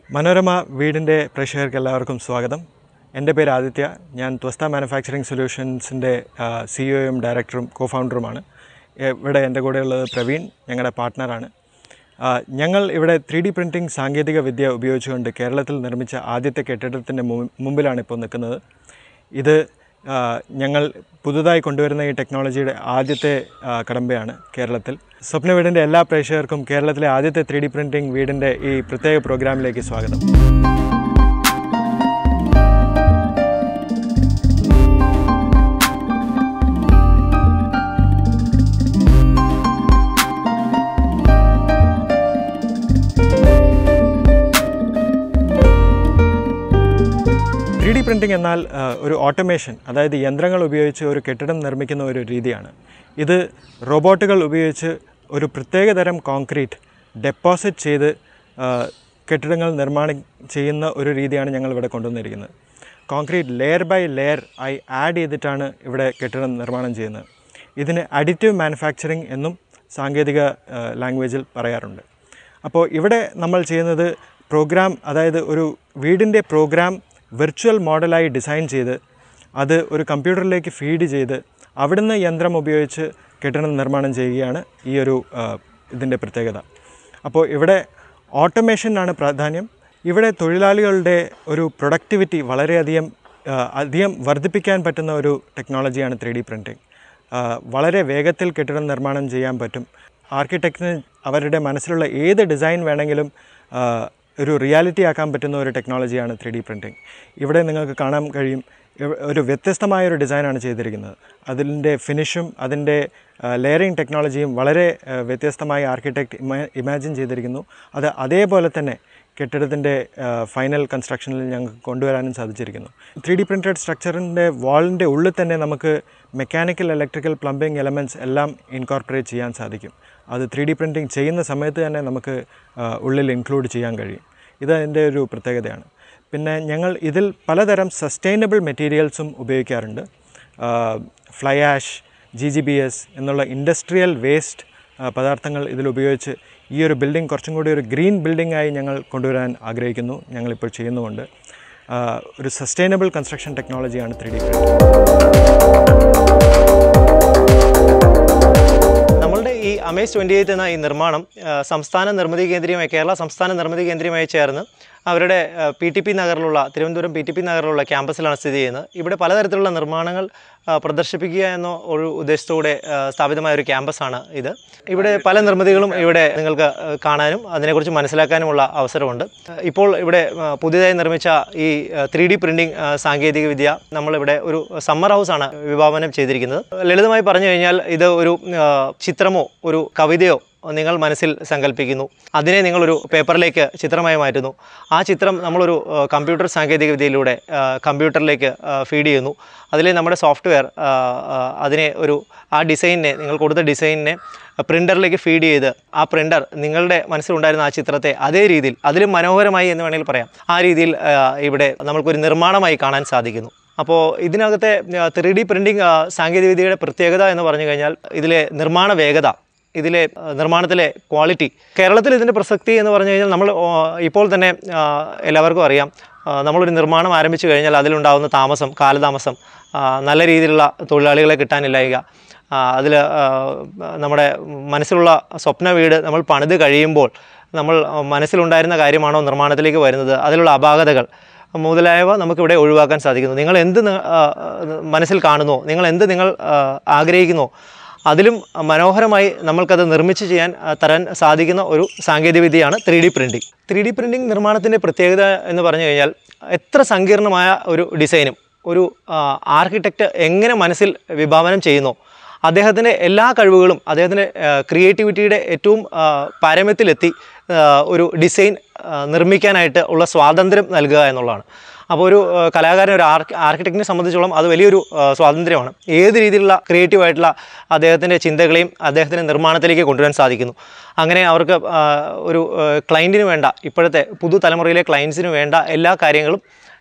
മനോരമ വീടിൻ്റെ പ്രേക്ഷകർക്ക് എല്ലാവർക്കും സ്വാഗതം എൻ്റെ പേര് ആദിത്യ ഞാൻ ത്വസ്ത മാനുഫാക്ചറിങ് സൊല്യൂഷൻസിൻ്റെ സിഇഒയും ഡയറക്ടറും കോ ഫൗണ്ടറുമാണ് ഇവിടെ എൻ്റെ കൂടെയുള്ളത് പ്രവീൺ ഞങ്ങളുടെ പാർട്ട്ണറാണ് ആ, ഞങ്ങൾ ഇവിടെ ത്രീ ഡി പ്രിൻറ്റിംഗ് സാങ്കേതിക വിദ്യ ഉപയോഗിച്ചുകൊണ്ട് കേരളത്തിൽ നിർമ്മിച്ച ആദ്യത്തെ കെട്ടിടത്തിൻ്റെ മു- മുമ്പിലാണ് ഇപ്പോൾ നിൽക്കുന്നത് ഇത് ആ, ഞങ്ങൾ പുതുതായി കൊണ്ടുവരുന്ന ഈ ടെക്നോളജിയുടെ ആദ്യത്തെ ആ, കടമ്പയാണ് കേരളത്തിൽ സ്വപ്ന വീടിൻ്റെ എല്ലാ പ്രേക്ഷകർക്കും കേരളത്തിലെ ആദ്യത്തെ ത്രീ ഡി പ്രിൻറ്റിംഗ് വീടിൻ്റെ ഈ പ്രത്യേക പ്രോഗ്രാമിലേക്ക് സ്വാഗതം ത്രീ ഡി പ്രിൻറ്റിംഗ് എന്നാൽ ആ, ഒരു ഓട്ടോമേഷൻ അതായത് യന്ത്രങ്ങൾ ഉപയോഗിച്ച് ഒരു കെട്ടിടം നിർമ്മിക്കുന്ന ഒരു രീതിയാണ് ഇത് റോബോട്ടുകൾ ഉപയോഗിച്ച് ഒരു പ്രത്യേക തരം കോൺക്രീറ്റ് ഡെപ്പോസിറ്റ് ചെയ്ത് ആ, കെട്ടിടങ്ങൾ നിർമ്മാണം ചെയ്യുന്ന ഒരു രീതിയാണ് ഞങ്ങൾ ഇവിടെ കൊണ്ടുവന്നിരിക്കുന്നത് കോൺക്രീറ്റ് ലെയർ ബൈ ലെയർ ആയി ആഡ് ചെയ്തിട്ടാണ് ഇവിടെ കെട്ടിടം നിർമ്മാണം ചെയ്യുന്നത് ഇതിന് അഡിറ്റീവ് മാനുഫാക്ചറിങ് എന്നും സാങ്കേതിക ലാംഗ്വേജിൽ പറയാറുണ്ട് അപ്പോൾ ഇവിടെ നമ്മൾ ചെയ്യുന്നത് പ്രോഗ്രാം അതായത് ഒരു വീടിൻ്റെ പ്രോഗ്രാം വിർച്വൽ മോഡലായി ഡിസൈൻ ചെയ്ത് അത് ഒരു കമ്പ്യൂട്ടറിലേക്ക് ഫീഡ് ചെയ്ത് അവിടുന്ന് യന്ത്രം ഉപയോഗിച്ച് കെട്ടിടം നിർമ്മാണം ചെയ്യുകയാണ് ഈ ഒരു ഇതിൻ്റെ പ്രത്യേകത അപ്പോൾ ഇവിടെ ഓട്ടോമേഷനാണ് പ്രാധാന്യം ഇവിടെ തൊഴിലാളികളുടെ ഒരു പ്രൊഡക്ടിവിറ്റി വളരെയധികം ആ, അധികം വർദ്ധിപ്പിക്കാൻ പറ്റുന്ന ഒരു ടെക്നോളജിയാണ് ത്രീ ഡി പ്രിൻറ്റിംഗ് വളരെ വേഗത്തിൽ കെട്ടിടം നിർമ്മാണം ചെയ്യാൻ പറ്റും ആർക്കിടെക്റ്റിന് അവരുടെ മനസ്സിലുള്ള ഏത് ഡിസൈൻ വേണമെങ്കിലും ആ, ഒരു റിയാലിറ്റി ആക്കാൻ പറ്റുന്ന ഒരു ടെക്നോളജിയാണ് ത്രീ ഡി പ്രിൻറ്റിംഗ് ഇവിടെ നിങ്ങൾക്ക് കാണാൻ കഴിയും ഇവ- ഒരു വ്യത്യസ്തമായ ഒരു ഡിസൈനാണ് ചെയ്തിരിക്കുന്നത് അതിൻ്റെ ഫിനിഷും അതിൻ്റെ ലെയറിംഗ് ടെക്നോളജിയും വളരെ ആ, വ്യത്യസ്തമായി ആർക്കിടെക്റ്റ് ഇമാജിൻ ചെയ്തിരിക്കുന്നു അത് അതേപോലെ തന്നെ കെട്ടിടത്തിൻ്റെ ഫൈനൽ കൺസ്ട്രക്ഷനിൽ ഞങ്ങൾക്ക് കൊണ്ടുവരാനും സാധിച്ചിരിക്കുന്നു ത്രീ ഡി പ്രിൻറ്റഡ് സ്ട്രക്ചറിൻ്റെ വാളിൻ്റെ ഉള്ളിൽ തന്നെ നമുക്ക് മെക്കാനിക്കൽ ഇലക്ട്രിക്കൽ പ്ലംബിംഗ് എലമെൻറ്റ്സ് എല്ലാം ഇൻകോർപ്പറേറ്റ് ചെയ്യാൻ സാധിക്കും അത് ത്രീ ഡി പ്രിൻറ്റിംഗ് ചെയ്യുന്ന സമയത്ത് തന്നെ നമുക്ക് ആ, ഉള്ളിൽ ഇൻക്ലൂഡ് ചെയ്യാൻ കഴിയും ഇത് അതിൻ്റെ ഒരു പ്രത്യേകതയാണ് പിന്നെ ഞങ്ങൾ ഇതിൽ പലതരം സസ്റ്റൈനബിൾ മെറ്റീരിയൽസും ഉപയോഗിക്കാറുണ്ട് fly ash G G B S എന്നുള്ള ഇൻഡസ്ട്രിയൽ വേസ്റ്റ് പദാർത്ഥങ്ങൾ ഇതിൽ ഉപയോഗിച്ച് ഈ ഒരു ബിൽഡിംഗ് കുറച്ചും കൂടി ഒരു ഗ്രീൻ ബിൽഡിംഗ് ആയി ഞങ്ങൾ കൊണ്ടുവരാൻ ആഗ്രഹിക്കുന്നു ഞങ്ങളിപ്പോൾ ചെയ്യുന്നുമുണ്ട് ആ, ഒരു സസ്റ്റൈനബിൾ കൺസ്ട്രക്ഷൻ ടെക്നോളജിയാണ് ത്രീ ഡി നമ്മളുടെ ഈ അമേസ് ട്വൻറ്റി എയ്റ്റ് എന്ന ഈ നിർമ്മാണം ആ, സംസ്ഥാന നിർമ്മിതി കേന്ദ്രമായി കേരള സംസ്ഥാന നിർമ്മിതി കേന്ദ്രമായി ചേർന്ന് അവരുടെ പി ടി പി നഗറിലുള്ള തിരുവനന്തപുരം പി ടി പി നഗറിലുള്ള ക്യാമ്പസിലാണ് സ്ഥിതി ചെയ്യുന്നത് ഇവിടെ പലതരത്തിലുള്ള നിർമ്മാണങ്ങൾ ആ, പ്രദർശിപ്പിക്കുക എന്ന ഒരു ഉദ്ദേശത്തോടെ ആ, സ്ഥാപിതമായ ഒരു ക്യാമ്പസാണ് ഇത് ഇവിടെ പല നിർമ്മിതികളും ഇവിടെ നിങ്ങൾക്ക് ആ, കാണാനും അതിനെക്കുറിച്ച് മനസ്സിലാക്കാനുമുള്ള അവസരമുണ്ട് ആ, ഇപ്പോൾ ഇവിടെ ആ, പുതിയതായി നിർമ്മിച്ച ഈ ത്രീ ഡി പ്രിൻറ്റിംഗ് സാങ്കേതിക വിദ്യ നമ്മളിവിടെ ഒരു സമ്മർ ഹൗസാണ് വിഭാവനം ചെയ്തിരിക്കുന്നത് ലളിതമായി പറഞ്ഞു കഴിഞ്ഞാൽ ഇത് ഒരു ആ, ചിത്രമോ ഒരു കവിതയോ നിങ്ങൾ മനസ്സിൽ സങ്കല്പിക്കുന്നു അതിനെ നിങ്ങളൊരു പേപ്പറിലേക്ക് ചിത്രമായി മാറ്റുന്നു ആ ചിത്രം നമ്മളൊരു ആ, കമ്പ്യൂട്ടർ സാങ്കേതിക വിദ്യയിലൂടെ ആ, കമ്പ്യൂട്ടറിലേക്ക് ആ, ഫീഡ് ചെയ്യുന്നു അതിൽ നമ്മുടെ സോഫ്റ്റ്വെയർ ആ, ആ, അതിനെ ഒരു ആ ഡിസൈനിനെ നിങ്ങൾ കൊടുത്ത ഡിസൈനിനെ പ്രിൻ്ററിലേക്ക് ഫീഡ് ചെയ്ത് ആ പ്രിൻ്റർ നിങ്ങളുടെ മനസ്സിലുണ്ടായിരുന്ന ആ ചിത്രത്തെ അതേ രീതിയിൽ അതിലും മനോഹരമായി എന്ന് വേണമെങ്കിൽ പറയാം ആ രീതിയിൽ ആ, ഇവിടെ നമ്മൾക്കൊരു നിർമ്മാണമായി കാണാൻ സാധിക്കുന്നു അപ്പോൾ ഇതിനകത്തെ ത്രീ ഡി പ്രിൻറ്റിംഗ് സാങ്കേതികവിദ്യയുടെ പ്രത്യേകത എന്ന് പറഞ്ഞു കഴിഞ്ഞാൽ ഇതിലെ നിർമ്മാണ വേഗത ഇതിലെ ആ, നിർമ്മാണത്തിലെ ക്വാളിറ്റി കേരളത്തിൽ ഇതിൻ്റെ പ്രസക്തി എന്ന് പറഞ്ഞു കഴിഞ്ഞാൽ നമ്മൾ ഓ, ഇപ്പോൾ തന്നെ ആ, എല്ലാവർക്കും അറിയാം ആ, നമ്മളൊരു നിർമ്മാണം ആരംഭിച്ചു കഴിഞ്ഞാൽ അതിലുണ്ടാകുന്ന താമസം കാലതാമസം ആ, നല്ല രീതിയിലുള്ള തൊഴിലാളികളെ കിട്ടാനില്ലായ്ക അതിൽ നമ്മുടെ മനസ്സിലുള്ള സ്വപ്ന വീട് നമ്മൾ പണിത് കഴിയുമ്പോൾ നമ്മൾ മനസ്സിലുണ്ടായിരുന്ന കാര്യമാണോ നിർമ്മാണത്തിലേക്ക് വരുന്നത് അതിലുള്ള അപാകതകൾ മുതലായവ നമുക്കിവിടെ ഒഴിവാക്കാൻ സാധിക്കുന്നു നിങ്ങൾ എന്ത് ന- ആ, മനസ്സിൽ കാണുന്നോ നിങ്ങൾ എന്ത് നിങ്ങൾ ആ, ആഗ്രഹിക്കുന്നോ അതിലും മനോഹരമായി നമ്മൾക്കത് നിർമ്മിച്ച് ചെയ്യാൻ ആ, തരാൻ സാധിക്കുന്ന ഒരു സാങ്കേതികവിദ്യയാണ് three D printing three D printing നിർമ്മാണത്തിൻ്റെ പ്രത്യേകത എന്ന് പറഞ്ഞു കഴിഞ്ഞാൽ എത്ര സങ്കീർണമായ ഒരു ഡിസൈനും ഒരു ആർക്കിടെക്റ്റ് എങ്ങനെ മനസ്സിൽ വിഭാവനം ചെയ്യുന്നോ അദ്ദേഹത്തിൻ്റെ എല്ലാ കഴിവുകളും അദ്ദേഹത്തിൻ്റെ ക്രിയേറ്റിവിറ്റിയുടെ ഏറ്റവും ആ, പാരമ്യത്തിലെത്തി ആ, ഒരു ഡിസൈൻ ആ, നിർമ്മിക്കാനായിട്ട് ഉള്ള സ്വാതന്ത്ര്യം നൽകുക എന്നുള്ളതാണ് അപ്പോൾ ഒരു ആ, കലാകാരൻ ഒരു ആർക്ക് ആർക്കിടെക്റ്റിനെ സംബന്ധിച്ചോളം അത് വലിയൊരു ആ, സ്വാതന്ത്ര്യമാണ് ഏത് രീതിയിലുള്ള ക്രിയേറ്റീവ് ആയിട്ടുള്ള അദ്ദേഹത്തിൻ്റെ ചിന്തകളെയും അദ്ദേഹത്തിൻ്റെ നിർമ്മാണത്തിലേക്ക് കൊണ്ടുവരാൻ സാധിക്കുന്നു അങ്ങനെ അവർക്ക് ആ, ഒരു ക്ലയൻറ്റിന് വേണ്ട ഇപ്പോഴത്തെ പുതുതലമുറയിലെ ക്ലയൻസിന് വേണ്ട എല്ലാ കാര്യങ്ങളും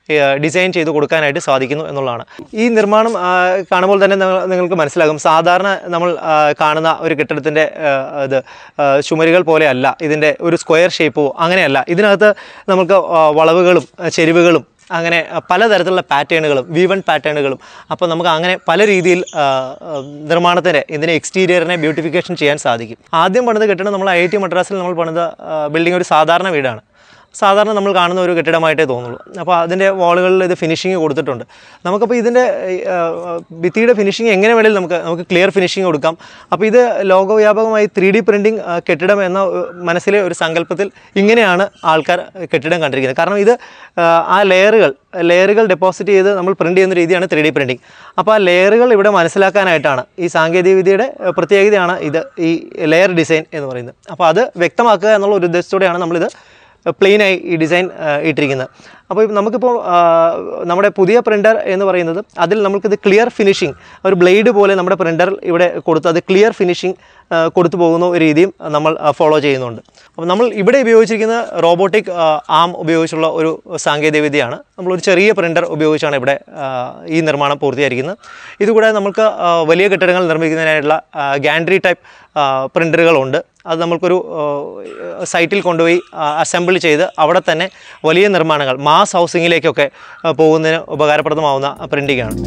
ഡിസൈൻ ചെയ്ത് കൊടുക്കാനായിട്ട് സാധിക്കുന്നു എന്നുള്ളതാണ് ഈ നിർമ്മാണം ആ, കാണുമ്പോൾ തന്നെ നിങ്ങൾ- നിങ്ങൾക്ക് മനസ്സിലാകും സാധാരണ നമ്മൾ ആ, കാണുന്ന ഒരു കെട്ടിടത്തിൻ്റെ ഇത് ആ, ചുമരുകൾ പോലെയല്ല ഇതിൻ്റെ ഒരു സ്ക്വയർ ഷേപ്പോ അങ്ങനെയല്ല ഇതിനകത്ത് നമുക്ക് ആ, വളവുകളും ആ, ചെരിവുകളും അങ്ങനെ അഹ്, പലതരത്തിലുള്ള പാറ്റേണുകളും വി വൺ പാറ്റേണുകളും അപ്പോൾ നമുക്ക് അങ്ങനെ പല രീതിയിൽ ആ, ആ, നിർമ്മാണത്തിൻ്റെ ഇതിൻ്റെ എക്സ്റ്റീരിയറിനെ ബ്യൂട്ടിഫിക്കേഷൻ ചെയ്യാൻ സാധിക്കും ആദ്യം പണിത് കെട്ടിടം നമ്മൾ ഐ ഐ ടി മദ്രാസിൽ നമ്മൾ പണിത ബിൽഡിംഗ് ഒരു സാധാരണ വീടാണ് സാധാരണ നമ്മൾ കാണുന്ന ഒരു കെട്ടിടമായിട്ടേ തോന്നുള്ളൂ അപ്പോൾ അതിൻ്റെ വാളുകളിൽ ഇത് ഫിനിഷിങ് കൊടുത്തിട്ടുണ്ട് നമുക്കപ്പോൾ ഇതിൻ്റെ ആ, ഭിത്തിയുടെ ഫിനിഷിങ് എങ്ങനെ വേണമെങ്കിലും നമുക്ക് നമുക്ക് ക്ലിയർ ഫിനിഷിങ് കൊടുക്കാം അപ്പോൾ ഇത് ലോകവ്യാപകമായി ത്രീ ഡി പ്രിൻറ്റിംഗ് കെട്ടിടം എന്ന ഒരു മനസ്സിലെ ഒരു സങ്കല്പത്തിൽ ഇങ്ങനെയാണ് ആൾക്കാർ കെട്ടിടം കണ്ടിരിക്കുന്നത് കാരണം ഇത് ആ, ആ ലെയറുകൾ ലെയറുകൾ ഡെപ്പോസിറ്റ് ചെയ്ത് നമ്മൾ പ്രിൻറ്റ് ചെയ്യുന്ന രീതിയാണ് ത്രീ ഡി പ്രിൻറ്റിംഗ് അപ്പോൾ ആ ലെയറുകൾ ഇവിടെ മനസ്സിലാക്കാനായിട്ടാണ് ഈ സാങ്കേതികവിദ്യയുടെ ആ, പ്രത്യേകതയാണ് ഇത് ഈ ലെയർ ഡിസൈൻ എന്ന് പറയുന്നത് അപ്പോൾ അത് വ്യക്തമാക്കുക എന്നുള്ള ഒരു ഉദ്ദേശത്തോടെയാണ് നമ്മളിത് പ്ലെയിനായി ഈ ഡിസൈൻ ഇട്ടിരിക്കുന്നത് അപ്പോൾ ഇപ്പം നമുക്കിപ്പോൾ ആ, നമ്മുടെ പുതിയ പ്രിൻ്റർ എന്ന് പറയുന്നത് അതിൽ നമുക്കിത് ക്ലിയർ ഫിനിഷിങ് ഒരു ബ്ലേഡ് പോലെ നമ്മുടെ പ്രിൻ്റർ ഇവിടെ കൊടുത്ത് അത് ക്ലിയർ ഫിനിഷിങ് കൊടുത്തു പോകുന്ന ഒരു രീതിയും നമ്മൾ ഫോളോ ചെയ്യുന്നുണ്ട് അപ്പോൾ നമ്മൾ ഇവിടെ ഉപയോഗിച്ചിരിക്കുന്ന റോബോട്ടിക് ആം ഉപയോഗിച്ചുള്ള ഒരു സാങ്കേതികവിദ്യയാണ് നമ്മളൊരു ചെറിയ പ്രിൻ്റർ ഉപയോഗിച്ചാണ് ഇവിടെ ആ, ഈ നിർമ്മാണം പൂർത്തീകരിക്കുന്നത് ഇതുകൂടാതെ നമുക്ക് ആ, വലിയ കെട്ടിടങ്ങൾ നിർമ്മിക്കുന്നതിനായിട്ടുള്ള ഗാൻഡ്രി ടൈപ്പ് പ്രിൻ്ററുകളുണ്ട് അത് നമ്മൾക്കൊരു ആ, സൈറ്റിൽ കൊണ്ടുപോയി അസംബിൾ ചെയ്ത് അവിടെ തന്നെ വലിയ നിർമ്മാണങ്ങൾ മാസ് ഹൗസിങ്ങിലേക്കൊക്കെ ആ, പോകുന്നതിന് ഉപകാരപ്രദമാവുന്ന പ്രിൻറ്റിംഗ് ആണ്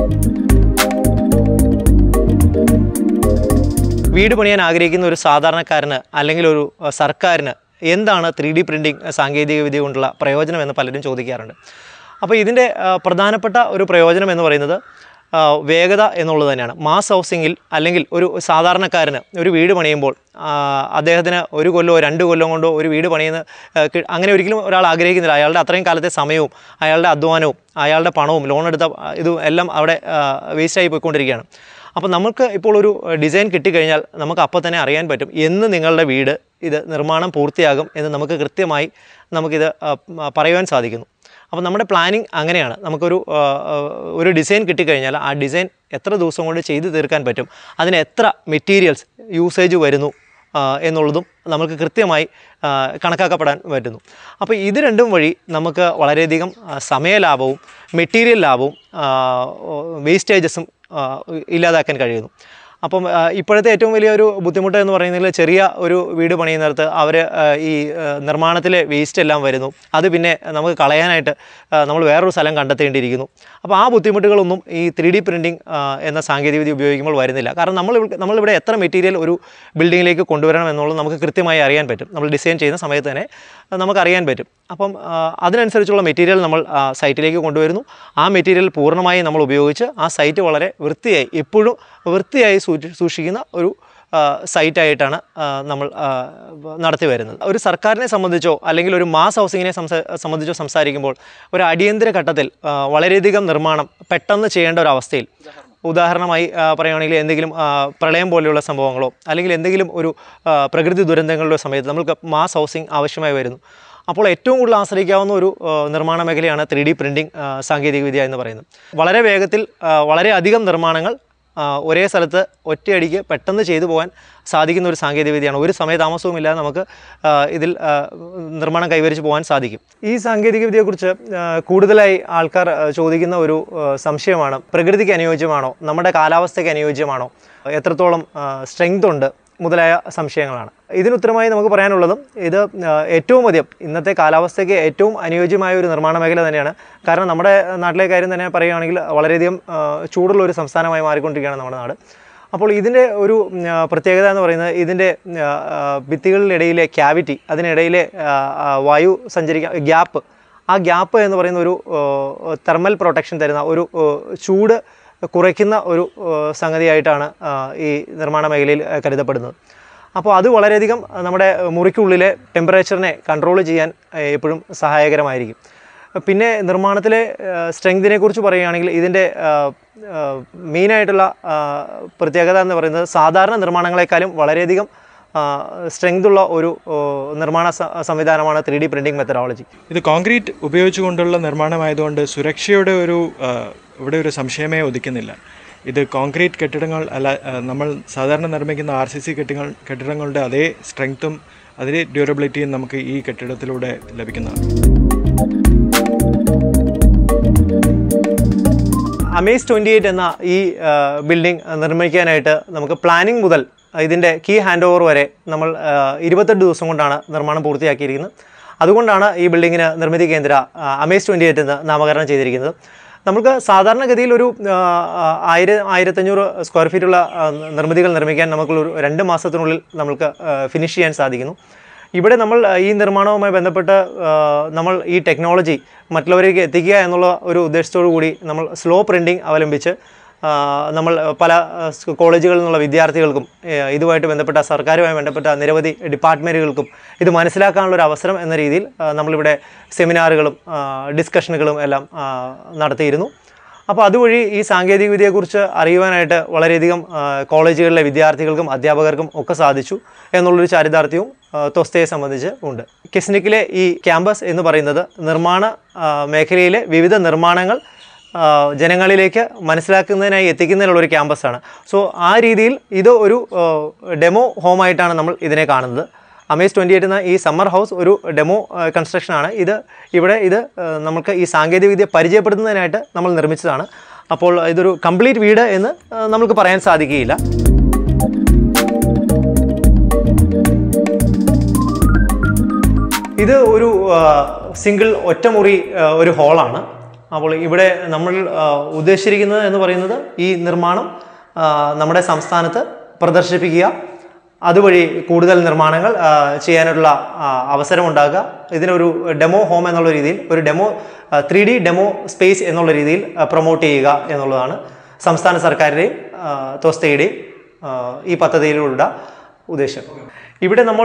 വീട് പണിയാൻ ആഗ്രഹിക്കുന്ന ഒരു സാധാരണക്കാരന് അല്ലെങ്കിൽ ഒരു അഹ്, സർക്കാരിന് എന്താണ് ത്രീ ഡി പ്രിൻറ്റിംഗ് സാങ്കേതികവിദ്യ കൊണ്ടുള്ള പ്രയോജനം എന്ന് പലരും ചോദിക്കാറുണ്ട് അപ്പോൾ ഇതിൻ്റെ അഹ്, പ്രധാനപ്പെട്ട ഒരു പ്രയോജനം എന്ന് പറയുന്നത് അഹ്, വേഗത എന്നുള്ളത് തന്നെയാണ് മാസ് ഹൗസിങ്ങിൽ അല്ലെങ്കിൽ ഒരു സാധാരണക്കാരന് ഒരു വീട് പണിയുമ്പോൾ ആഹ്, അദ്ദേഹത്തിന് ഒരു കൊല്ലമോ രണ്ട് കൊല്ലം കൊണ്ടോ ഒരു വീട് പണിയുന്ന അഹ്, കി- അങ്ങനെ ഒരിക്കലും ഒരാൾ ആഗ്രഹിക്കുന്നില്ല അയാളുടെ അത്രയും കാലത്തെ സമയവും അയാളുടെ അധ്വാനവും അയാളുടെ പണവും ലോൺ എടുത്ത അഹ്, ഇതും എല്ലാം അവിടെ വേസ്റ്റായി പോയിക്കൊണ്ടിരിക്കുകയാണ് അപ്പോൾ നമുക്ക് ഇപ്പോൾ ഒരു ഡിസൈൻ കിട്ടിക്കഴിഞ്ഞാൽ നമുക്ക് അപ്പോൾ തന്നെ അറിയാൻ പറ്റും എന്ന് നിങ്ങളുടെ വീട് ഇത് നിർമ്മാണം പൂർത്തിയാകും എന്ന് നമുക്ക് കൃത്യമായി നമുക്കിത് ആ, ആ, പറയുവാൻ സാധിക്കുന്നു അപ്പോൾ നമ്മുടെ പ്ലാനിങ് അങ്ങനെയാണ് നമുക്കൊരു ആ, ആ, ഒരു ഡിസൈൻ കിട്ടിക്കഴിഞ്ഞാൽ ആ ഡിസൈൻ എത്ര ദിവസം കൊണ്ട് ചെയ്തു തീർക്കാൻ പറ്റും അതിന് എത്ര മെറ്റീരിയൽസ് യൂസേജ് വരുന്നു ആ, എന്നുള്ളതും നമുക്ക് കൃത്യമായി ആ, കണക്കാക്കപ്പെടാൻ പറ്റുന്നു അപ്പോൾ ഇത് രണ്ടും വഴി നമുക്ക് വളരെയധികം ആ, സമയലാഭവും മെറ്റീരിയൽ ലാഭവും വേസ്റ്റേജസും ഇല്ലാതാക്കാൻ കഴിയുന്നു അപ്പം ആ, ഇപ്പോഴത്തെ ഏറ്റവും വലിയ ഒരു ബുദ്ധിമുട്ട് എന്ന് പറയുന്നത് ചെറിയ ഒരു വീട് പണിയുന്നിടത്ത് അവർ ഈ ആ, നിർമ്മാണത്തിലെ വേസ്റ്റ് എല്ലാം വരുന്നു അത് പിന്നെ നമുക്ക് കളയാനായിട്ട് ആ, നമ്മൾ വേറൊരു സ്ഥലം കണ്ടെത്തേണ്ടിയിരിക്കുന്നു അപ്പോൾ ആ ബുദ്ധിമുട്ടുകളൊന്നും ഈ ത്രീ ഡി പ്രിൻറ്റിംഗ് എന്ന സാങ്കേതികവിദ്യ ഉപയോഗിക്കുമ്പോൾ വരുന്നില്ല കാരണം നമ്മൾ ഇവിടെ- നമ്മളിവിടെ എത്ര മെറ്റീരിയൽ ഒരു ബിൽഡിങ്ങിലേക്ക് കൊണ്ടുവരണം എന്നുള്ളത് നമുക്ക് കൃത്യമായി അറിയാൻ പറ്റും നമ്മൾ ഡിസൈൻ ചെയ്യുന്ന സമയത്ത് തന്നെ ആ, നമുക്കറിയാൻ പറ്റും അപ്പം ആ, അതിനനുസരിച്ചുള്ള മെറ്റീരിയൽ നമ്മൾ ആ, സൈറ്റിലേക്ക് കൊണ്ടുവരുന്നു ആ മെറ്റീരിയൽ പൂർണ്ണമായും നമ്മൾ ഉപയോഗിച്ച് ആ സൈറ്റ് വളരെ വൃത്തിയായി എപ്പോഴും വൃത്തിയായി സൂക്ഷി- സൂക്ഷിക്കുന്ന ഒരു ആ, സൈറ്റായിട്ടാണ് ആ, നമ്മൾ ആ, നടത്തി വരുന്നത് ഒരു സർക്കാരിനെ സംബന്ധിച്ചോ അല്ലെങ്കിൽ ഒരു മാസ് ഹൗസിങ്ങിനെ സംസ- സംബന്ധിച്ചോ സംസാരിക്കുമ്പോൾ ഒരു അടിയന്തര ഘട്ടത്തിൽ ആ, വളരെയധികം നിർമ്മാണം പെട്ടെന്ന് ചെയ്യേണ്ട ഒരു അവസ്ഥയിൽ ഉദാഹരണമായി ആ, പറയുകയാണെങ്കിൽ എന്തെങ്കിലും ആ, പ്രളയം പോലെയുള്ള സംഭവങ്ങളോ അല്ലെങ്കിൽ എന്തെങ്കിലും ഒരു ആ, പ്രകൃതി ദുരന്തങ്ങളുടെ സമയത്ത് നമുക്ക് മാസ് ഹൗസിംഗ് ആവശ്യമായി വരുന്നു അപ്പോൾ ഏറ്റവും കൂടുതൽ ആശ്രയിക്കാവുന്ന ഒരു ആ, നിർമ്മാണ മേഖലയാണ് ത്രീ ഡി പ്രിൻറ്റിംഗ് സാങ്കേതികവിദ്യ എന്ന് പറയുന്നത് വളരെ വേഗത്തിൽ ആ, വളരെ അധികം നിർമ്മാണങ്ങൾ ആ, ഒരേ സ്ഥലത്ത് ഒറ്റയടിക്ക് പെട്ടെന്ന് ചെയ്തു പോകാൻ സാധിക്കുന്ന ഒരു സാങ്കേതികവിദ്യയാണ് ഒരു സമയതാമസവും ഇല്ലാതെ നമുക്ക് ആ, ഇതിൽ ആ, നിർമ്മാണം കൈവരിച്ച് പോകാൻ സാധിക്കും ഈ സാങ്കേതികവിദ്യയെക്കുറിച്ച് ആ, കൂടുതലായി ആൾക്കാർ ആ, ചോദിക്കുന്ന ഒരു ആ, സംശയമാണ് പ്രകൃതിക്ക് അനുയോജ്യമാണോ നമ്മുടെ കാലാവസ്ഥയ്ക്ക് അനുയോജ്യമാണോ എത്രത്തോളം സ്ട്രെങ്ത് ഉണ്ട് മുതലായ സംശയങ്ങളാണ് ഇതിനുത്തരമായി നമുക്ക് പറയാനുള്ളതും ഇത് ആ, ഏറ്റവും അധികം ഇന്നത്തെ കാലാവസ്ഥയ്ക്ക് ഏറ്റവും അനുയോജ്യമായ ഒരു നിർമ്മാണ മേഖല തന്നെയാണ് കാരണം നമ്മുടെ നാട്ടിലെ കാര്യം തന്നെ പറയുകയാണെങ്കിൽ വളരെയധികം ആ, ചൂടുള്ള ഒരു സംസ്ഥാനമായി മാറിക്കൊണ്ടിരിക്കുകയാണ് നമ്മുടെ നാട് അപ്പോൾ ഇതിൻ്റെ ഒരു ഉം, ആ, പ്രത്യേകത എന്ന് പറയുന്നത് ഇതിൻ്റെ ആ, ആ, ഭിത്തികളിലിടയിലെ ക്യാവിറ്റി അതിനിടയിലെ ആ, ആ, വായു സഞ്ചരിക്കാൻ ഗ്യാപ്പ് ആ ഗ്യാപ്പ് എന്ന് പറയുന്ന ഒരു തെർമൽ പ്രൊട്ടക്ഷൻ തരുന്ന ഒരു ആ, ചൂട് കുറയ്ക്കുന്ന ഒരു ആ, സംഗതിയായിട്ടാണ് ആ, ഈ നിർമ്മാണ മേഖലയിൽ ആ, കരുതപ്പെടുന്നത് അപ്പോൾ അത് വളരെയധികം നമ്മുടെ മുറിക്കുള്ളിലെ ടെമ്പറേച്ചറിനെ കൺട്രോൾ ചെയ്യാൻ ആ, എപ്പോഴും സഹായകരമായിരിക്കും പിന്നെ നിർമ്മാണത്തിലെ സ്ട്രെങ്തിനെ കുറിച്ച് പറയുകയാണെങ്കിൽ ഇതിൻ്റെ മെയിനായിട്ടുള്ള പ്രത്യേകത എന്ന് പറയുന്നത് സാധാരണ നിർമ്മാണങ്ങളെക്കാളും വളരെയധികം സ്ട്രെങ്ത് ഉള്ള ഒരു ആ, നിർമ്മാണ സ- സംവിധാനമാണ് ത്രീ ഡി പ്രിൻറ്റിംഗ് മെത്തഡോളജി ഇത് കോൺക്രീറ്റ് ഉപയോഗിച്ചുകൊണ്ടുള്ള നിർമ്മാണമായതുകൊണ്ട് സുരക്ഷയുടെ ഒരു ആ, ഇവിടെ ഒരു സംശയമേ ഉദിക്കുന്നില്ല ഇത് കോൺക്രീറ്റ് കെട്ടിടങ്ങൾ അല്ല ആ, നമ്മൾ സാധാരണ നിർമ്മിക്കുന്ന ആർ സി സി കെട്ടിടങ്ങൾ കെട്ടിടങ്ങളുടെ അതേ സ്ട്രെങ്ത്തും അതേ ഡ്യൂറബിലിറ്റിയും നമുക്ക് ഈ കെട്ടിടത്തിലൂടെ ലഭിക്കുന്നതാണ് അമേസ് ട്വൻറ്റി എയ്റ്റ് എന്ന ഈ ബിൽഡിംഗ് നിർമ്മിക്കാനായിട്ട് നമുക്ക് പ്ലാനിംഗ് മുതൽ ഇതിൻ്റെ കീ ഹാൻഡ് ഓവർ വരെ നമ്മൾ ആ, ഇരുപത്തെട്ട് ദിവസം കൊണ്ടാണ് നിർമ്മാണം പൂർത്തിയാക്കിയിരിക്കുന്നത് അതുകൊണ്ടാണ് ഈ ബിൽഡിങ്ങിന് നിർമ്മിതി കേന്ദ്ര ആ, അമേസ് ട്വൻറ്റി എയ്റ്റ് എന്ന് നാമകരണം ചെയ്തിരിക്കുന്നത് നമുക്ക് സാധാരണഗതിയിൽ ഒരു ആ, ആ, ആയിരം ആയിരത്തഞ്ഞൂറ് സ്ക്വയർ ഫീറ്റുള്ള ആ, നിർമ്മിതികൾ നിർമ്മിക്കാൻ നമുക്കൊരു രണ്ട് മാസത്തിനുള്ളിൽ നമുക്ക് ഫിനിഷ് ചെയ്യാൻ സാധിക്കുന്നു ഇവിടെ നമ്മൾ ആ, ഈ നിർമ്മാണവുമായി ബന്ധപ്പെട്ട് ആ, നമ്മൾ ഈ ടെക്നോളജി മറ്റുള്ളവരിലേക്ക് എത്തിക്കുക എന്നുള്ള ഒരു ഉദ്ദേശത്തോടു കൂടി നമ്മൾ സ്ലോ പ്രിൻറ്റിംഗ് അവലംബിച്ച് ആ, നമ്മൾ പല ആ, സ് കോളേജുകളിൽ നിന്നുള്ള വിദ്യാർത്ഥികൾക്കും ഏ, ഇതുമായിട്ട് ബന്ധപ്പെട്ട സർക്കാരുമായി ബന്ധപ്പെട്ട നിരവധി ഡിപ്പാർട്ട്മെൻറ്റുകൾക്കും ഇത് മനസ്സിലാക്കാനുള്ള ഒരു അവസരം എന്ന രീതിയിൽ ആ, നമ്മളിവിടെ സെമിനാറുകളും ആ, ഡിസ്കഷനുകളും എല്ലാം ആ, നടത്തിയിരുന്നു അപ്പോൾ അതുവഴി ഈ സാങ്കേതികവിദ്യയെക്കുറിച്ച് അറിയുവാനായിട്ട് വളരെയധികം ആ, കോളേജുകളിലെ വിദ്യാർത്ഥികൾക്കും അധ്യാപകർക്കും ഒക്കെ സാധിച്ചു എന്നുള്ളൊരു ചാരിതാർത്ഥ്യവും ആ, ത്വസ്തയെ സംബന്ധിച്ച് ഉണ്ട് കിസ്നിക്കിലെ ഈ ക്യാമ്പസ് എന്ന് പറയുന്നത് നിർമ്മാണ ആ, മേഖലയിലെ വിവിധ നിർമ്മാണങ്ങൾ ആ, ജനങ്ങളിലേക്ക് മനസ്സിലാക്കുന്നതിനായി എത്തിക്കുന്നതിനുള്ള ഒരു ക്യാമ്പസാണ് സോ ആ രീതിയിൽ ഇത് ഒരു ഡെമോ ഹോമായിട്ടാണ് നമ്മൾ ഇതിനെ കാണുന്നത് അമേസ് ട്വൻറ്റി എയ്റ്റ് എന്ന ഈ സമ്മർ ഹൗസ് ഒരു ഡെമോ കൺസ്ട്രക്ഷൻ ആണ് ഇത് ഇവിടെ ഇത് ആ, നമുക്ക് ഈ സാങ്കേതികവിദ്യ പരിചയപ്പെടുത്തുന്നതിനായിട്ട് നമ്മൾ നിർമ്മിച്ചതാണ് അപ്പോൾ ഇതൊരു കംപ്ലീറ്റ് വീട് എന്ന് ആ, നമുക്ക് പറയാൻ സാധിക്കുകയില്ല ഇത് ഒരു സിംഗിൾ ഒറ്റമുറി ആ, ഒരു ഹാളാണ് അപ്പോൾ ഇവിടെ നമ്മൾ ആ, ഉദ്ദേശിച്ചിരിക്കുന്നത് എന്ന് പറയുന്നത് ഈ നിർമ്മാണം ആ, നമ്മുടെ സംസ്ഥാനത്ത് പ്രദർശിപ്പിക്കുക അതുവഴി കൂടുതൽ നിർമ്മാണങ്ങൾ ആ, ചെയ്യാനുള്ള ആ, അവസരം ഉണ്ടാക്കുക ഇതിനൊരു ഡെമോ ഹോം എന്നുള്ള രീതിയിൽ ഒരു demo three D demo space എന്നുള്ള രീതിയിൽ പ്രൊമോട്ട് ചെയ്യുക എന്നുള്ളതാണ് സംസ്ഥാന സർക്കാരിൻ്റെയും തോസ്തയുടെയും ആ, ഈ പദ്ധതിയിലുള്ള ഉദ്ദേശം ഇവിടെ നമ്മൾ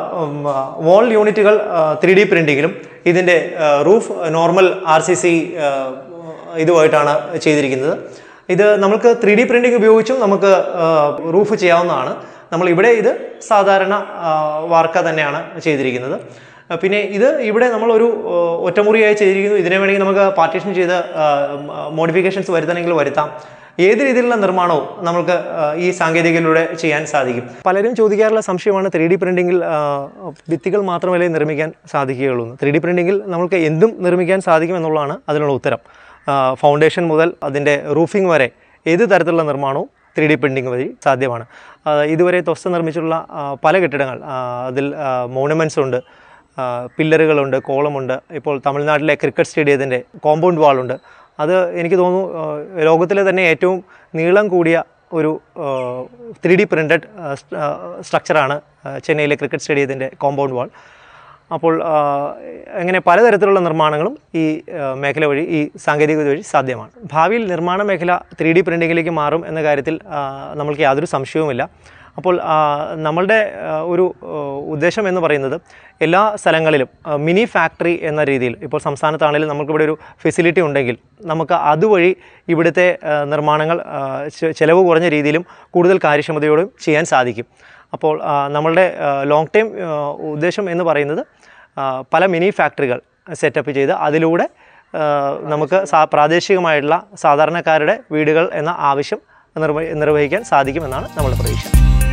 വാൾ യൂണിറ്റുകൾ ത്രീ ഡി പ്രിൻറ്റിങ്ങിലും ഇതിൻ്റെ roof normal R C C ഇതുമായിട്ടാണ് ചെയ്തിരിക്കുന്നത് ഇത് നമുക്ക് ത്രീ ഡി പ്രിൻറ്റിംഗ് ഉപയോഗിച്ചും നമുക്ക് റൂഫ് ചെയ്യാവുന്നതാണ് നമ്മൾ ഇവിടെ ഇത് സാധാരണ ആ, വാർക്ക തന്നെയാണ് ചെയ്തിരിക്കുന്നത് ആ, പിന്നെ ഇത് ഇവിടെ നമ്മളൊരു ആ, ഒറ്റമുറിയായി ചെയ്തിരിക്കുന്നു ഇതിനെ വേണമെങ്കിൽ നമുക്ക് പാർട്ടീഷൻ ചെയ്ത് മോഡിഫിക്കേഷൻസ് വരുത്തണമെങ്കിൽ വരുത്താം ഏത് രീതിയിലുള്ള നിർമ്മാണവും നമുക്ക് ആ, ഈ സാങ്കേതികതയിലൂടെ ചെയ്യാൻ സാധിക്കും പലരും ചോദിക്കാറുള്ള സംശയമാണ് ത്രീ ഡി പ്രിൻറ്റിങ്ങിൽ ഭിത്തികൾ മാത്രമല്ലേ നിർമ്മിക്കാൻ സാധിക്കുകയുള്ളൂ ത്രീ ഡി പ്രിൻറ്റിങ്ങിൽ നമുക്ക് എന്തും നിർമ്മിക്കാൻ സാധിക്കും എന്നുള്ളതാണ് അതിനുള്ള ഉത്തരം ഫൗണ്ടേഷൻ മുതൽ അതിൻ്റെ റൂഫിംഗ് വരെ ഏത് തരത്തിലുള്ള നിർമ്മാണവും ത്രീ ഡി പ്രിൻറ്റിംഗ് വഴി സാധ്യമാണ് ആ, ഇതുവരെ തൊസ്ത നിർമ്മിച്ചിട്ടുള്ള ആ, പല കെട്ടിടങ്ങൾ ആ, അതിൽ മോണുമെൻറ്റ്സ് ഉണ്ട് ആ, പില്ലറുകളുണ്ട് കോളമുണ്ട് ഇപ്പോൾ തമിഴ്നാട്ടിലെ ക്രിക്കറ്റ് സ്റ്റേഡിയത്തിൻ്റെ കോമ്പൗണ്ട് വാളുണ്ട് അത് എനിക്ക് തോന്നുന്നു ആ, ലോകത്തിലെ തന്നെ ഏറ്റവും നീളം കൂടിയ ഒരു ത്രീ ഡി പ്രിൻറ്റഡ് സ്ട്രക്ചറാണ് ചെന്നൈയിലെ ക്രിക്കറ്റ് സ്റ്റേഡിയത്തിൻ്റെ കോമ്പൗണ്ട് വാൾ അപ്പോൾ ആ, അങ്ങനെ പലതരത്തിലുള്ള നിർമ്മാണങ്ങളും ഈ ആ, മേഖല വഴി ഈ സാങ്കേതികവിദ്യ വഴി സാധ്യമാണ് ഭാവിയിൽ നിർമ്മാണ മേഖല ത്രീ ഡി പ്രിൻറ്റിങ്ങിലേക്ക് മാറും എന്ന കാര്യത്തിൽ ആ, നമ്മൾക്ക് യാതൊരു സംശയവുമില്ല അപ്പോൾ ആ, നമ്മളുടെ ആ, ഒരു ആ, ഉദ്ദേശം എന്ന് പറയുന്നത് എല്ലാ സ്ഥലങ്ങളിലും ആ, മിനി ഫാക്ടറി എന്ന രീതിയിൽ ഇപ്പോൾ സംസ്ഥാനത്താണെങ്കിലും നമുക്കിവിടെ ഒരു ഫെസിലിറ്റി ഉണ്ടെങ്കിൽ നമുക്ക് അതുവഴി ഇവിടുത്തെ ആ, നിർമ്മാണങ്ങൾ ആ, ചെ- ചെലവ് കുറഞ്ഞ രീതിയിലും കൂടുതൽ കാര്യക്ഷമതയോടും ചെയ്യാൻ സാധിക്കും അപ്പോൾ ആ, നമ്മളുടെ ലോങ് ടൈം ഉദ്ദേശം എന്ന് പറയുന്നത് ആ, പല മിനി ഫാക്ടറികൾ സെറ്റപ്പ് ചെയ്ത് അതിലൂടെ ആ, നമുക്ക് സാ പ്രാദേശികമായിട്ടുള്ള സാധാരണക്കാരുടെ വീടുകൾ എന്ന ആവശ്യം നിർവഹി നിർവഹിക്കാൻ സാധിക്കുമെന്നാണ് നമ്മുടെ പ്രതീക്ഷ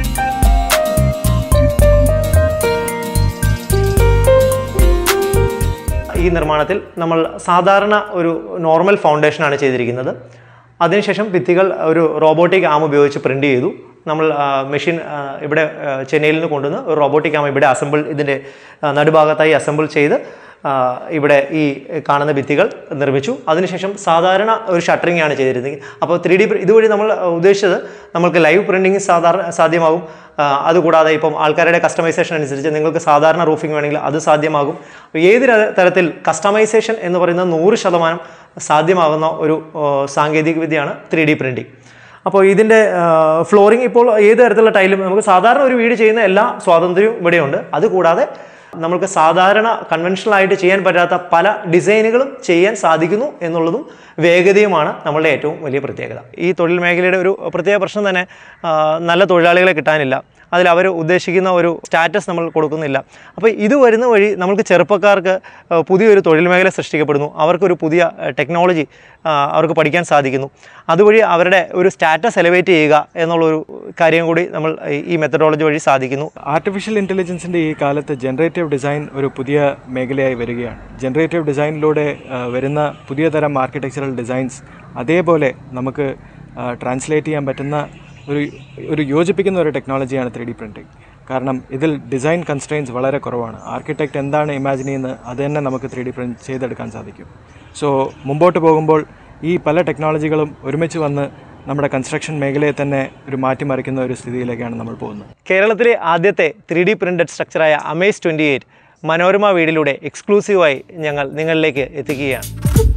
ഈ നിർമ്മാണത്തിൽ നമ്മൾ സാധാരണ ഒരു നോർമൽ ഫൗണ്ടേഷനാണ് ചെയ്തിരിക്കുന്നത് അതിനുശേഷം ഭിത്തികൾ ഒരു റോബോട്ടിക് ആം ഉപയോഗിച്ച് പ്രിൻ്റ് ചെയ്തു നമ്മൾ മെഷീൻ ഇവിടെ ആ, ചെന്നൈയിൽ നിന്ന് കൊണ്ടുവന്ന് ഒരു റോബോട്ടിക് ആം ഇവിടെ അസംബിൾ ഇതിൻ്റെ ആ, നടുഭാഗത്തായി അസംബിൾ ചെയ്ത് ആ, ഇവിടെ ഈ കാണുന്ന ഭിത്തികൾ നിർമ്മിച്ചു അതിനുശേഷം സാധാരണ ഒരു ഷട്ടറിംഗ് ആണ് ചെയ്തിരുന്നത് അപ്പോൾ ത്രീ ഡി ഇതുവഴി നമ്മൾ ഉദ്ദേശിച്ചത് നമുക്ക് ലൈവ് പ്രിൻറ്റിങ് സാധാരണ സാധ്യമാകും ആ, അതുകൂടാതെ ഇപ്പം ആൾക്കാരുടെ കസ്റ്റമൈസേഷൻ അനുസരിച്ച് നിങ്ങൾക്ക് സാധാരണ റൂഫിംഗ് വേണമെങ്കിൽ അത് സാധ്യമാകും ഏത് ര- തരത്തിൽ കസ്റ്റമൈസേഷൻ എന്ന് പറയുന്നത് നൂറ് ശതമാനം സാധ്യമാകുന്ന ഒരു ആ, സാങ്കേതികവിദ്യയാണ് ത്രീ ഡി പ്രിൻറ്റിംഗ് അപ്പോൾ ഇതിൻ്റെ ഫ്ലോറിംഗ് ഇപ്പോൾ ഏത് തരത്തിലുള്ള ടൈലും നമുക്ക് സാധാരണ ഒരു വീട് ചെയ്യുന്ന എല്ലാ സ്വാതന്ത്ര്യവും ഇവിടെയുണ്ട് അതുകൂടാതെ നമുക്ക് സാധാരണ കൺവെൻഷണൽ ആയിട്ട് ചെയ്യാൻ പറ്റാത്ത പല ഡിസൈനുകളും ചെയ്യാൻ സാധിക്കുന്നു എന്നുള്ളതും വേഗതയുമാണ് നമ്മളുടെ ഏറ്റവും വലിയ പ്രത്യേകത ഈ തൊഴിൽ മേഖലയുടെ ഒരു പ്രത്യേക പ്രശ്നം തന്നെ ആ, നല്ല തൊഴിലാളികളെ കിട്ടാനില്ല അതിൽ അവർ ഉദ്ദേശിക്കുന്ന ഒരു സ്റ്റാറ്റസ് നമ്മൾ കൊടുക്കുന്നില്ല അപ്പോൾ ഇത് വരുന്ന വഴി നമുക്ക് ചെറുപ്പക്കാർക്ക് ആ, പുതിയൊരു തൊഴിൽ മേഖല സൃഷ്ടിക്കപ്പെടുന്നു അവർക്കൊരു പുതിയ ടെക്നോളജി അവർക്ക് പഠിക്കാൻ സാധിക്കുന്നു അതുവഴി അവരുടെ ഒരു സ്റ്റാറ്റസ് എലവേറ്റ് ചെയ്യുക എന്നുള്ളൊരു കാര്യം കൂടി നമ്മൾ ഈ- ഈ മെത്തഡോളജി വഴി സാധിക്കുന്നു ആർട്ടിഫിഷ്യൽ ഇൻ്റലിജൻസിൻ്റെ ഈ കാലത്ത് ജനറേറ്റീവ് ഡിസൈൻ ഒരു പുതിയ മേഖലയായി വരികയാണ് ജനറേറ്റീവ് ഡിസൈനിലൂടെ ആ, വരുന്ന പുതിയ തരം ആർക്കിടെക്ചറൽ ഡിസൈൻസ് അതേപോലെ നമുക്ക് ട്രാൻസ്ലേറ്റ് ചെയ്യാൻ പറ്റുന്ന ഒരു ഒരു യോജിപ്പിക്കുന്ന ഒരു ടെക്നോളജിയാണ് ത്രീ ഡി പ്രിൻറ്റിംഗ് കാരണം ഇതിൽ ഡിസൈൻ കൺസ്ട്രെയിൻസ് വളരെ കുറവാണ് ആർക്കിടെക്റ്റ് എന്താണ് ഇമാജിൻ ചെയ്യുന്നത് അത് തന്നെ നമുക്ക് ത്രീ ഡി പ്രിൻറ്റ് ചെയ്തെടുക്കാൻ സാധിക്കും സോ മുമ്പോട്ട് പോകുമ്പോൾ ഈ പല ടെക്നോളജികളും ഒരുമിച്ച് വന്ന് നമ്മുടെ കൺസ്ട്രക്ഷൻ മേഖലയെ തന്നെ ഒരു മാറ്റിമറിക്കുന്ന ഒരു സ്ഥിതിയിലേക്കാണ് നമ്മൾ പോകുന്നത് കേരളത്തിലെ ആദ്യത്തെ ത്രീ ഡി പ്രിൻറ്റഡ് സ്ട്രക്ചറായ അമേസ് ട്വൻറ്റി എയ്റ്റ് മനോരമ വീടിലൂടെ എക്സ്ക്ലൂസീവായി ഞങ്ങൾ നിങ്ങളിലേക്ക് എത്തിക്കുകയാണ്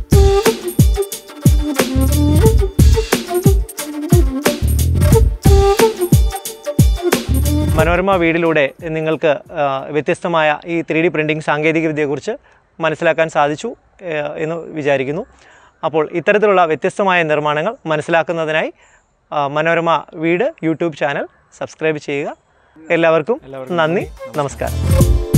മനോരമ വീടിലൂടെ നിങ്ങൾക്ക് ആ, വ്യത്യസ്തമായ ഈ ത്രീ ഡി പ്രിൻറ്റിംഗ് സാങ്കേതികവിദ്യയെക്കുറിച്ച് മനസ്സിലാക്കാൻ സാധിച്ചു ഏ, എന്ന് വിചാരിക്കുന്നു അപ്പോൾ ഇത്തരത്തിലുള്ള വ്യത്യസ്തമായ നിർമ്മാണങ്ങൾ മനസ്സിലാക്കുന്നതിനായി ആ, മനോരമ വീട് യൂട്യൂബ് ചാനൽ സബ്സ്ക്രൈബ് ചെയ്യുക എല്ലാവർക്കും നന്ദി നമസ്കാരം